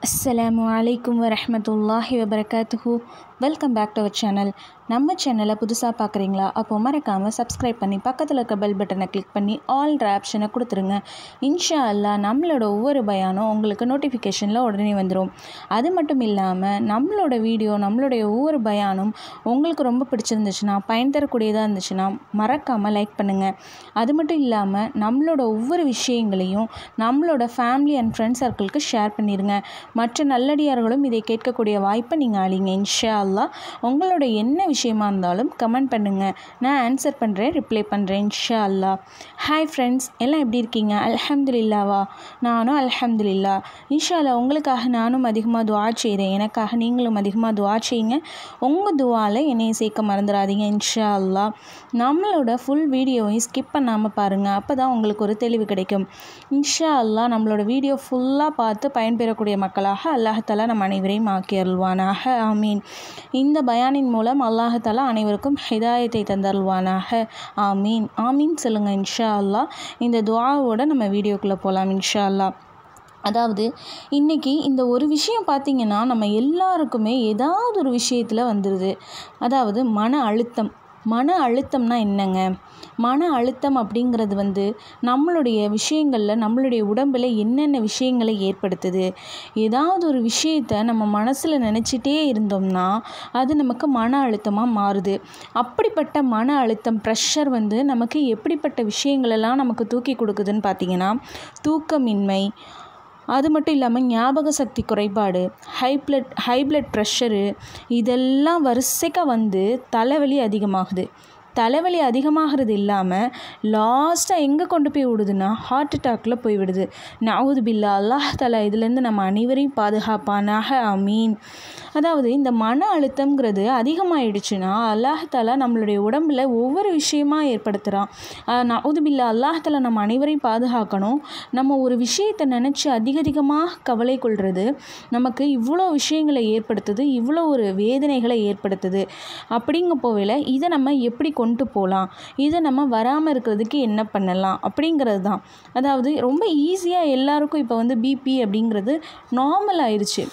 அஸ்ஸலாமு அலைக்கும் வரஹ்மத்துல்லாஹி வபரகாத்துஹு welcome back to our channel நம்ம சேனலை புதுசாக பார்க்குறீங்களா அப்போ மறக்காமல் சப்ஸ்கிரைப் பண்ணி பக்கத்தில் இருக்க பெல் பட்டனை கிளிக் பண்ணி ஆல்ன்ற ஆப்ஷனை கொடுத்துருங்க இன்ஷா அல்லாஹ் நம்மளோட ஒவ்வொரு பயானும் உங்களுக்கு நோட்டிஃபிகேஷனில் உடனே வந்துடும் அது மட்டும் இல்லாமல் நம்மளோட வீடியோ நம்மளுடைய ஒவ்வொரு பயானும் உங்களுக்கு ரொம்ப பிடிச்சிருந்துச்சுன்னா பயன் தரக்கூடியதாக இருந்துச்சுன்னா மறக்காமல் லைக் பண்ணுங்கள் அது மட்டும் இல்லாமல் நம்மளோட ஒவ்வொரு விஷயங்களையும் நம்மளோட ஃபேமிலி அண்ட் ஃப்ரெண்ட்ஸ் சர்க்கிளுக்கு ஷேர் பண்ணிடுங்க மற்ற நல்லடியார்களும் இதை கேட்கக்கூடிய வாய்ப்பை நீங்கள் அழிங்க இன்ஷா அல்லாஹ் உங்களோட என்ன விஷயமா இருந்தாலும் கமெண்ட் பண்ணுங்கள் நான் ஆன்சர் பண்ணுறேன் ரிப்ளை பண்ணுறேன் இன்ஷா அல்லாஹ் ஹாய் ஃப்ரெண்ட்ஸ் எல்லாம் எப்படி இருக்கீங்க அல்ஹம்துலில்லாவா நானும் அல்ஹம்துலில்லா இன்ஷா அல்லாஹ் உங்களுக்காக நானும் அதிகமாக துவா செய்கிறேன் எனக்காக நீங்களும் அதிகமாக துவா செய்யுங்க உங்கள் துவாவில் என்னையை சேர்க்க மறந்துடாதீங்க இன்ஷா அல்லாஹ் நம்மளோட ஃபுல் வீடியோவையும் ஸ்கிப் பண்ணாமல் பாருங்கள் அப்போ தான் உங்களுக்கு ஒரு தெளிவு கிடைக்கும் இன்ஷா அல்லாஹ் நம்மளோட வீடியோ ஃபுல்லாக பார்த்து பயன்பெறக்கூடிய மக்களாக அல்லாஹாலா நம் அனைவரையும் ஆக்கி அருள்வானாக ஆமீன் இந்த பயானின் மூலம் அல்லாஹாலா அனைவருக்கும் ஹிதாயத்தை தந்தருள்வானாக ஆமீன் ஆமீன் சொல்லுங்கள் இன்ஷா அல்லாஹ் இந்த துவாவோட நம்ம வீடியோக்குள்ளே போகலாம் இன்ஷா அல்லாஹ் அதாவது இன்றைக்கி இந்த ஒரு விஷயம் பார்த்திங்கன்னா நம்ம எல்லாருக்குமே ஏதாவது ஒரு விஷயத்தில் வந்துடுது அதாவது மன அழுத்தம் மன அழுத்தம்னா என்னங்க மன அழுத்தம் அப்படிங்கிறது வந்து நம்மளுடைய விஷயங்களில் நம்மளுடைய உடம்பில் என்னென்ன விஷயங்களை ஏற்படுத்துது ஏதாவது ஒரு விஷயத்த நம்ம மனசில் நினச்சிட்டே இருந்தோம்னா அது நமக்கு மன அழுத்தமாக மாறுது அப்படிப்பட்ட மன அழுத்தம் ப்ரெஷர் வந்து நமக்கு எப்படிப்பட்ட விஷயங்களெல்லாம் நமக்கு தூக்கி கொடுக்குதுன்னு பார்த்திங்கன்னா தூக்கமின்மை அது மட்டும் இல்லாமல் ஞாபக சக்தி குறைபாடு high blood high blood pressure இதெல்லாம் வரிசைக்க வந்து தலைவலி அதிகமாகுது தலைவலி அதிகமாகிறது இல்லாமல் லாஸ்ட்டாக எங்கே கொண்டு போய் விடுதுன்னா ஹார்ட் அட்டாக்கில் போய் விடுது நவுது பில்லா அல்லாஹ் தலா இதுலேருந்து நம்ம அனைவரையும் பாதுகாப்பானாக அமீன் அதாவது இந்த மன அழுத்தம்ங்கிறது அதிகமாகிடுச்சுன்னா அல்லாஹ் தாலா நம்மளுடைய உடம்பில் ஒவ்வொரு விஷயமா ஏற்படுத்துகிறான் நவுது பில்லா அல்லாஹ் தலா நம்ம அனைவரையும் பாதுகாக்கணும் நம்ம ஒரு விஷயத்தை நினச்சி அதிக அதிகமாக கவலை கொள்வது நமக்கு இவ்வளோ விஷயங்களை ஏற்படுத்துது இவ்வளோ ஒரு வேதனைகளை ஏற்படுத்துது அப்படிங்க போவேல இதை நம்ம எப்படி கொண்டு போகலாம் இதை நம்ம வராமல் இருக்கிறதுக்கு என்ன பண்ணலாம் அப்படிங்கிறது தான் அதாவது ரொம்ப ஈஸியாக எல்லாருக்கும் இப்போ வந்து பிபி அப்படிங்கிறது நார்மல் ஆயிடுச்சு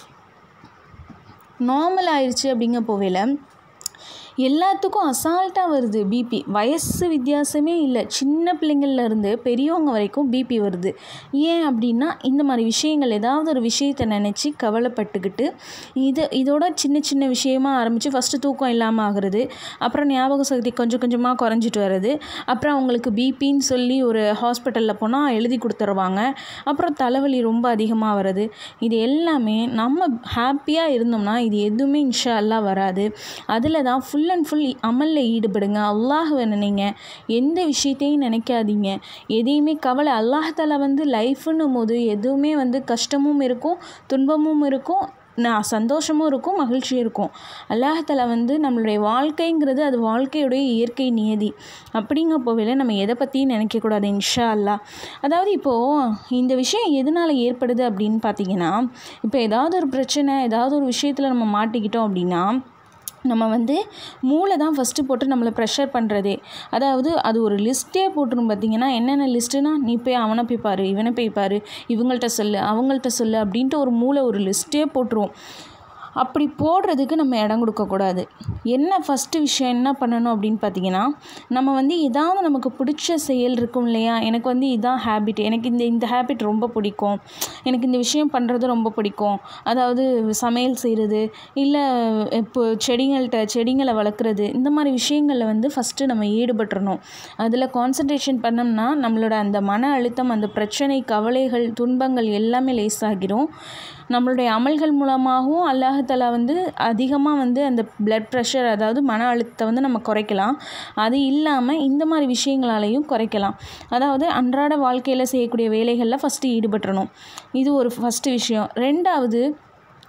நார்மல் ஆயிடுச்சு அப்படிங்க போவேல எல்லாத்துக்கும் அசால்ட்டாக வருது பிபி வயசு வித்தியாசமே இல்லை சின்ன பிள்ளைங்கள்லேருந்து பெரியவங்க வரைக்கும் பிபி வருது ஏன் அப்படின்னா இந்த மாதிரி விஷயங்கள் ஏதாவது ஒரு விஷயத்தை நினச்சி கவலைப்பட்டுக்கிட்டு இது இதோட சின்ன சின்ன விஷயமா ஆரம்பித்து ஃபஸ்ட்டு தூக்கம் இல்லாமல் ஆகுறது அப்புறம் ஞாபக சக்தி கொஞ்சம் கொஞ்சமாக குறைஞ்சிட்டு வருது அப்புறம் அவங்களுக்கு பிபின்னு சொல்லி ஒரு ஹாஸ்பிட்டலில் போனால் எழுதி கொடுத்துருவாங்க அப்புறம் தலைவலி ரொம்ப அதிகமாக வருது இது எல்லாமே நம்ம ஹாப்பியாக இருந்தோம்னா இது எதுவுமே இன்ஷா அல்லா வராது அதில் தான் ஃபுல் ஃபுல் அண்ட் ஃபுல் அமலில் ஈடுபடுங்க அல்லாஹுவை நினைங்க எந்த விஷயத்தையும் நினைக்காதீங்க எதையுமே கவலை அல்லாஹால வந்து லைஃப்னும் போது எதுவுமே வந்து கஷ்டமும் இருக்கும் துன்பமும் இருக்கும் நான் சந்தோஷமும் இருக்கும் மகிழ்ச்சியும் இருக்கும் அல்லாஹால வந்து நம்மளுடைய வாழ்க்கைங்கிறது அது வாழ்க்கையுடைய இயற்கை நியதி அப்படிங்க போவையில் நம்ம எதை பற்றியும் நினைக்கக்கூடாது இன்ஷா அல்லா அதாவது இப்போது இந்த விஷயம் எதனால் ஏற்படுது அப்படின்னு பார்த்தீங்கன்னா இப்போ ஏதாவது ஒரு பிரச்சனை ஏதாவது ஒரு விஷயத்தில் நம்ம மாட்டிக்கிட்டோம் அப்படின்னா நம்ம வந்து மூளை தான் ஃபஸ்ட்டு போட்டு நம்மளை ப்ரெஷர் பண்ணுறதே அதாவது அது ஒரு லிஸ்ட்டே போட்டுரும் பார்த்தீங்கன்னா என்னென்ன லிஸ்ட்டுனா நீ போய் அவனை போய் பாரு இவனை போய் பாரு இவங்கள்ட்ட சொல்லு அவங்கள்ட்ட சொல்லு அப்படின்ட்டு ஒரு மூளை ஒரு லிஸ்ட்டே போட்டுரும் அப்படி போடுறதுக்கு நம்ம இடம் கொடுக்கக்கூடாது என்ன ஃபஸ்ட்டு விஷயம் என்ன பண்ணணும் அப்படின்னு பார்த்தீங்கன்னா நம்ம வந்து ஏதாவது நமக்கு பிடிச்ச செயல் இருக்கும் இல்லையா எனக்கு வந்து இதான் ஹேபிட் எனக்கு இந்த இந்த ஹேபிட் ரொம்ப பிடிக்கும் எனக்கு இந்த விஷயம் பண்ணுறது ரொம்ப பிடிக்கும் அதாவது சமையல் செய்கிறது இல்லை இப்போ செடிங்கள்கிட்ட செடிங்களை வளர்க்குறது இந்த மாதிரி விஷயங்களில் வந்து ஃபஸ்ட்டு நம்ம ஈடுபட்டுறணும் அதில் கான்சன்ட்ரேஷன் பண்ணோம்னா நம்மளோட அந்த மன அழுத்தம் அந்த பிரச்சனை கவலைகள் துன்பங்கள் எல்லாமே லேசாகிரும் நம்மளுடைய அமல்கள் மூலமாகவும் அல்லாஹலா வந்து அதிகமாக வந்து அந்த பிளட் ப்ரெஷர் அதாவது மன அழுத்தத்தை வந்து நம்ம குறைக்கலாம் அது இல்லாமல் இந்த மாதிரி விஷயங்களாலையும் குறைக்கலாம் அதாவது அன்றாட வாழ்க்கையில் செய்யக்கூடிய வேலைகளில் ஃபஸ்ட்டு ஈடுபட்டுறணும் இது ஒரு ஃபஸ்ட்டு விஷயம் ரெண்டாவது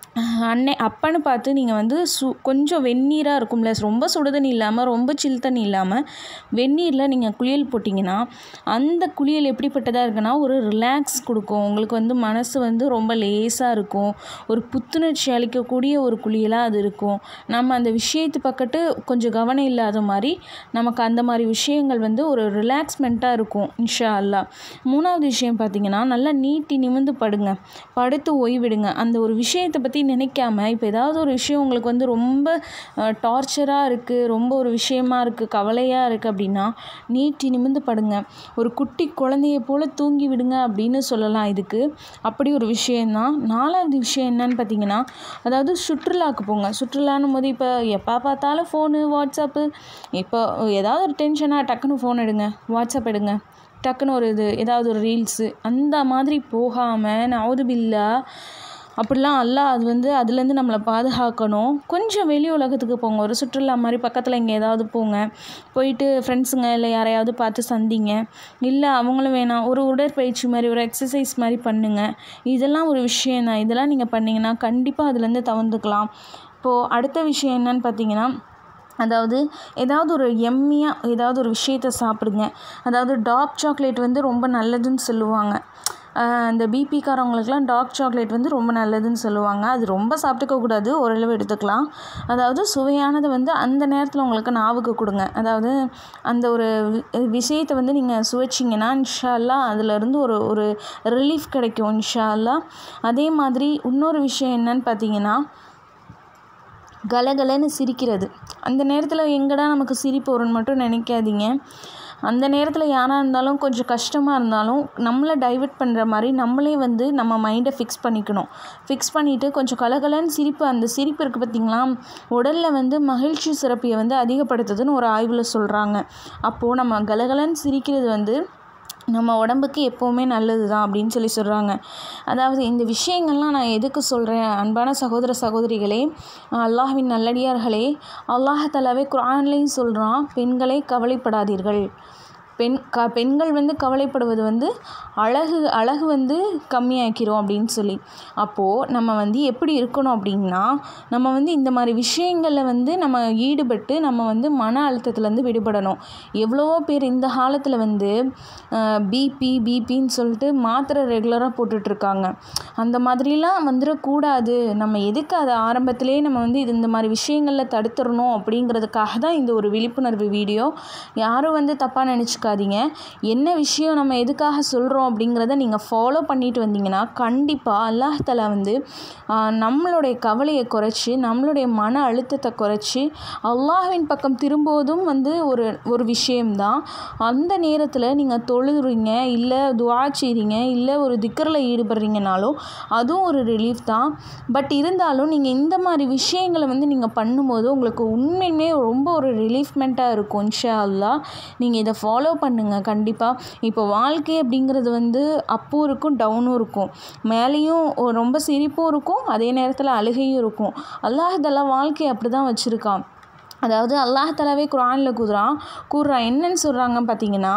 அன்னை அப்பன்னு பார்த்து நீங்கள் வந்து சு கொஞ்சம் வெந்நீராக இருக்கும்ல ரொம்ப சுடு தண்ணி இல்லாமல் ரொம்ப சில் தண்ணி இல்லாமல் வெந்நீரில் நீங்கள் குளியல் போட்டிங்கன்னா அந்த குளியல் எப்படிப்பட்டதாக இருக்குன்னா ஒரு ரிலாக்ஸ் கொடுக்கும் உங்களுக்கு வந்து மனசு வந்து ரொம்ப லேசாக இருக்கும் ஒரு புத்துணர்ச்சி அளிக்கக்கூடிய ஒரு குளியலாக அது இருக்கும் நம்ம அந்த விஷயத்து பக்கத்து கொஞ்சம் கவனம் இல்லாத மாதிரி நமக்கு அந்த மாதிரி விஷயங்கள் வந்து ஒரு ரிலாக்ஸ்மெண்ட்டாக இருக்கும் இன்ஷா அல்லா மூணாவது விஷயம் பார்த்தீங்கன்னா நல்லா நீட்டி நிமிந்து படுங்க படுத்து ஓய்விடுங்க அந்த ஒரு விஷயத்தை பற்றி நினைக்காம இப்போ ஏதாவது ஒரு விஷயம் உங்களுக்கு வந்து ரொம்ப டார்ச்சராக இருக்குது ரொம்ப ஒரு விஷயமா இருக்குது கவலையாக இருக்குது அப்படின்னா நீட்டி நிமிந்து படுங்க ஒரு குட்டி குழந்தைய போல் தூங்கி விடுங்க அப்படின்னு சொல்லலாம் இதுக்கு அப்படி ஒரு விஷயந்தான் நாலாவது விஷயம் என்னன்னு பார்த்தீங்கன்னா அதாவது சுற்றுலாவுக்கு போங்க சுற்றுலான்னும் போது இப்போ எப்போ பார்த்தாலும் ஃபோனு வாட்ஸ்அப்பு இப்போ ஏதாவது ஒரு டென்ஷனாக டக்குன்னு ஃபோன் எடுங்க வாட்ஸ்அப் எடுங்க டக்குன்னு ஒரு இது ஏதாவது ஒரு ரீல்ஸு அந்த மாதிரி போகாமல் நவுது பில்லா அப்படிலாம் அல்ல அது வந்து அதுலேருந்து நம்மளை பாதுகாக்கணும் கொஞ்சம் வெளி உலகத்துக்கு போங்க ஒரு சுற்றுலா மாதிரி பக்கத்தில் இங்கே ஏதாவது போங்க போயிட்டு ஃப்ரெண்ட்ஸுங்க இல்லை யாரையாவது பார்த்து சந்திங்க இல்லை அவங்களும் வேணாம் ஒரு உடற்பயிற்சி மாதிரி ஒரு எக்ஸசைஸ் மாதிரி பண்ணுங்கள் இதெல்லாம் ஒரு விஷயம் தான் இதெல்லாம் நீங்கள் பண்ணிங்கன்னா கண்டிப்பாக அதுலேருந்து தவிர்த்துக்கலாம் இப்போது அடுத்த விஷயம் என்னன்னு பார்த்தீங்கன்னா அதாவது ஏதாவது ஒரு எம்மியாக ஏதாவது ஒரு விஷயத்த சாப்பிடுங்க அதாவது டார்க் சாக்லேட் வந்து ரொம்ப நல்லதுன்னு சொல்லுவாங்க அந்த பிபிக்காரவங்களுக்குலாம் டார்க் சாக்லேட் வந்து ரொம்ப நல்லதுன்னு சொல்லுவாங்க அது ரொம்ப சாப்பிட்டுக்க கூடாது ஓரளவு எடுத்துக்கலாம் அதாவது சுவையானது வந்து அந்த நேரத்தில் உங்களுக்கு நாவுக்கு கொடுங்க அதாவது அந்த ஒரு விஷயத்தை வந்து நீங்கள் சுவைச்சிங்கன்னா இன்ஷா அல்லா அதிலேருந்து ஒரு ஒரு ரிலீஃப் கிடைக்கும் இன்ஷா அல்லா அதே மாதிரி இன்னொரு விஷயம் என்னன்னு பார்த்தீங்கன்னா கலகலன்னு சிரிக்கிறது அந்த நேரத்தில் எங்கடா நமக்கு சிரிப்பு வரும்னு மட்டும் நினைக்காதீங்க அந்த நேரத்தில் யாராக இருந்தாலும் கொஞ்சம் கஷ்டமாக இருந்தாலும் நம்மளை டைவெர்ட் பண்ணுற மாதிரி நம்மளே வந்து நம்ம மைண்டை ஃபிக்ஸ் பண்ணிக்கணும் ஃபிக்ஸ் பண்ணிவிட்டு கொஞ்சம் கலகலன்னு சிரிப்பு அந்த சிரிப்பு இருக்குது பார்த்திங்களா உடலில் வந்து மகிழ்ச்சி சிறப்பியை வந்து அதிகப்படுத்துதுன்னு ஒரு ஆய்வில் சொல்கிறாங்க அப்போது நம்ம கலகலன்னு சிரிக்கிறது வந்து நம்ம உடம்புக்கு எப்போவுமே நல்லது தான் அப்படின்னு சொல்லி சொல்கிறாங்க அதாவது இந்த விஷயங்கள்லாம் நான் எதுக்கு சொல்கிறேன் அன்பான சகோதர சகோதரிகளே அல்லாஹ்வின் நல்லடியார்களே அல்லாஹாலாவே குரான்லேயும் சொல்கிறான் பெண்களை கவலைப்படாதீர்கள் பெண் க பெண்கள் வந்து கவலைப்படுவது வந்து அழகு அழகு வந்து கம்மியாக்கிறோம் அப்படின்னு சொல்லி அப்போது நம்ம வந்து எப்படி இருக்கணும் அப்படின்னா நம்ம வந்து இந்த மாதிரி விஷயங்களில் வந்து நம்ம ஈடுபட்டு நம்ம வந்து மன அழுத்தத்துலேருந்து விடுபடணும் எவ்வளவோ பேர் இந்த காலத்தில் வந்து பிபி பிபின்னு சொல்லிட்டு மாத்திரை ரெகுலராக போட்டுட்ருக்காங்க அந்த மாதிரிலாம் வந்துடக்கூடாது நம்ம எதுக்கு அதை ஆரம்பத்திலே நம்ம வந்து இது இந்த மாதிரி விஷயங்களில் தடுத்துடணும் அப்படிங்கிறதுக்காக தான் இந்த ஒரு விழிப்புணர்வு வீடியோ யாரும் வந்து தப்பாக நினச்சிக்க இருக்காதீங்க என்ன விஷயம் நம்ம எதுக்காக சொல்கிறோம் அப்படிங்கிறத நீங்கள் ஃபாலோ பண்ணிட்டு வந்தீங்கன்னா கண்டிப்பாக அல்லாஹாலா வந்து நம்மளுடைய கவலையை குறைச்சி நம்மளுடைய மன அழுத்தத்தை குறைச்சி அல்லாஹ்வின் பக்கம் திரும்புவதும் வந்து ஒரு ஒரு விஷயம்தான் அந்த நேரத்தில் நீங்கள் தொழுதுறீங்க இல்லை துவா செய்கிறீங்க இல்லை ஒரு திக்கரில் ஈடுபடுறீங்கனாலும் அதுவும் ஒரு ரிலீஃப் தான் பட் இருந்தாலும் நீங்கள் இந்த மாதிரி விஷயங்களை வந்து நீங்கள் பண்ணும்போது உங்களுக்கு உண்மையுமே ரொம்ப ஒரு ரிலீஃப்மெண்ட்டாக இருக்கும் இன்ஷா அல்லா நீங்கள் இதை ஃபாலோ பண்ணுங்கள் கண்டிப்பாக இப்போ வாழ்க்கை அப்படிங்கிறது வந்து அப்பும் இருக்கும் டவுனும் இருக்கும் மேலேயும் ரொம்ப சிரிப்பும் இருக்கும் அதே நேரத்தில் அழுகையும் இருக்கும் அல்லாஹதெல்லாம் வாழ்க்கை அப்படி தான் வச்சுருக்கான் அதாவது அல்லாஹாலாவே குரானில் கூதுறான் கூறுறான் என்னன்னு சொல்கிறாங்க பார்த்தீங்கன்னா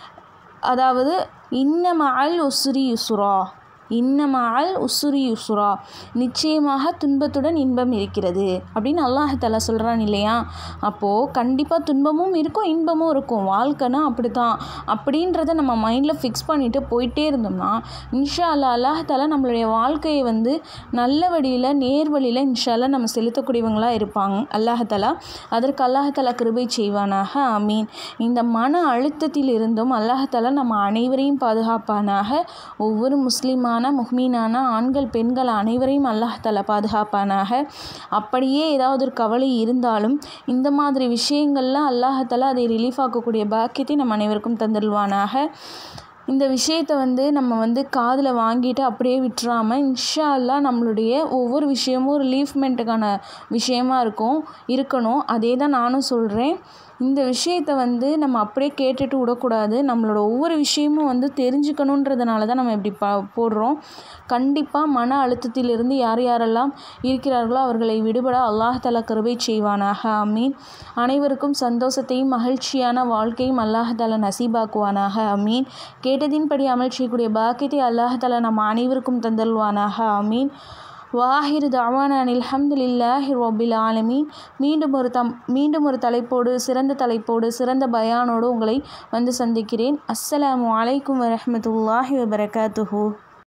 அதாவது இன்னமஅல் உஸ்ரி யுஸ்ரா இன்னமால் உசுரி யுசுரா நிச்சயமாக துன்பத்துடன் இன்பம் இருக்கிறது அப்படின்னு அல்லாஹாலா சொல்கிறான் இல்லையா அப்போது கண்டிப்பாக துன்பமும் இருக்கும் இன்பமும் இருக்கும் வாழ்க்கைனா அப்படி தான் அப்படின்றத நம்ம மைண்டில் ஃபிக்ஸ் பண்ணிவிட்டு போயிட்டே இருந்தோம்னா இன்ஷா அல்லா அல்லாஹாலா நம்மளுடைய வாழ்க்கையை வந்து நல்ல வழியில் நேர் வழியில் இன்ஷால்லா நம்ம செலுத்தக்கூடியவங்களாக இருப்பாங்க அல்லாஹாலா அதற்கு அல்லாஹாலா கிருபை செய்வானாக அமீன் இந்த மன அழுத்தத்தில் இருந்தும் அல்லாஹாலா நம்ம அனைவரையும் பாதுகாப்பானாக ஒவ்வொரு முஸ்லீமான முஸ்லிமான முஹ்மீனான ஆண்கள் பெண்கள் அனைவரையும் அல்லாஹால பாதுகாப்பானாக அப்படியே ஏதாவது ஒரு கவலை இருந்தாலும் இந்த மாதிரி விஷயங்கள்லாம் அல்லாஹால அதை ரிலீஃப் ஆக்கக்கூடிய பாக்கியத்தை நம்ம அனைவருக்கும் தந்துடுவானாக இந்த விஷயத்தை வந்து நம்ம வந்து காதில் வாங்கிட்டு அப்படியே விட்டுறாமல் இன்ஷா அல்லா நம்மளுடைய ஒவ்வொரு விஷயமும் ரிலீஃப்மெண்ட்டுக்கான விஷயமா இருக்கும் இருக்கணும் அதே தான் நானும் சொல்கிறேன் இந்த விஷயத்தை வந்து நம்ம அப்படியே கேட்டுட்டு விடக்கூடாது நம்மளோட ஒவ்வொரு விஷயமும் வந்து தெரிஞ்சுக்கணுன்றதுனால தான் நம்ம இப்படி ப போடுறோம் கண்டிப்பாக மன அழுத்தத்திலிருந்து யார் யாரெல்லாம் இருக்கிறார்களோ அவர்களை விடுபட அல்லாஹாலா கருவை செய்வானாக அமீன் அனைவருக்கும் சந்தோஷத்தையும் மகிழ்ச்சியான வாழ்க்கையும் அல்லாஹாலா நசீபாக்குவானாக அமீன் கேட்டதின்படி அமல் செய்யக்கூடிய பாக்கியத்தை அல்லாஹாலா நம்ம அனைவருக்கும் தந்தல்வானாக அமீன் வாஹிர் தவான அனில் ஹம்துலில்லாஹி ரொபில் ஆலமீன் மீண்டும் ஒரு தம் மீண்டும் ஒரு தலைப்போடு சிறந்த தலைப்போடு சிறந்த பயானோடு உங்களை வந்து சந்திக்கிறேன் அஸ்ஸலாமு அலைக்கும் வரஹ்மத்துல்லாஹி வபரகாத்துஹு